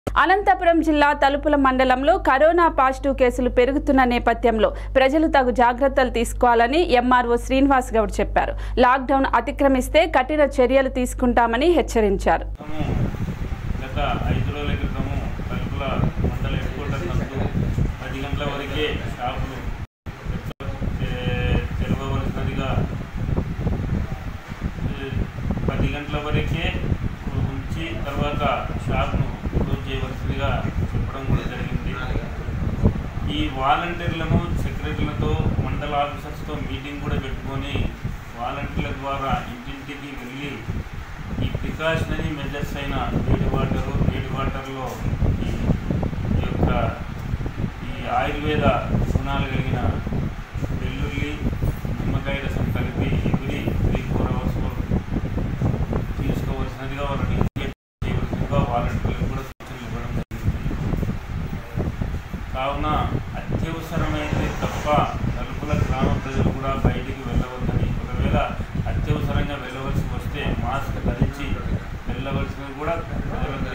అనంతపురం జిల్లా తలుపుల మండలంలో కరోనా పాజిటివ్ కేసులు పెరుగుతున్న నేపథ్యంలో ప్రజలు తగు జాగ్రత్తలు తీసుకోవాలని ఎంఆర్ఓ శ్రీనివాస్ గౌడ్ చెప్పారు లాక్డౌన్ అతిక్రమిస్తే కఠిన చర్యలు తీసుకుంటామని హెచ్చరించారు క్రితము గత ఐదు రోజుల క్రితము తలుపుల మండల హెడ్ క్వార్టర్ నందు పది గంటల వరకే షాపులు తె- తెరవవలసినదిగా ఏ, పది గంటల వరకే ఉంచి తర్వాత షాప్ను క్లోజ్ చేయవలసిందిగా చెప్పడం కూడా జరిగింది ఈ వాలంటీర్లను సెక్రటరీలతో మండల ఆఫీసర్స్తో మీటింగ్ కూడా పెట్టుకొని వాలంటీర్ల ద్వారా ఇంటింటికి వెళ్ళి ఈ ప్రికాషనరీ మెజర్స్ అయిన వేడి వాటరు వేడి వాటర్లో ఈ ఈ యొక్క ఈ ఆయుర్వేద గుణాలు కలిగిన వెల్లుల్లి నిమ్మకాయ రసం కలిపి ఎవ్రీ త్రీ ఫోర్ అవర్స్ తీసుకోవలసినదిగా వాళ్ళని ఇంటిమేట్ చేయవలసిందిగా వాలంటీర్లకు కూడా సూచనలు ఇవ్వడం జరిగింది కావున అత్యవసరమైతే తప్ప తలుపుల గ్రామ ప్రజలు కూడా బయటికి వెళ్ళవద్దని ఒకవేళ అత్యవసరంగా వెళ్ళవలసి వస్తే మాస్క్ ధరించి వెళ్ళవలసింది కూడా ప్రజలకు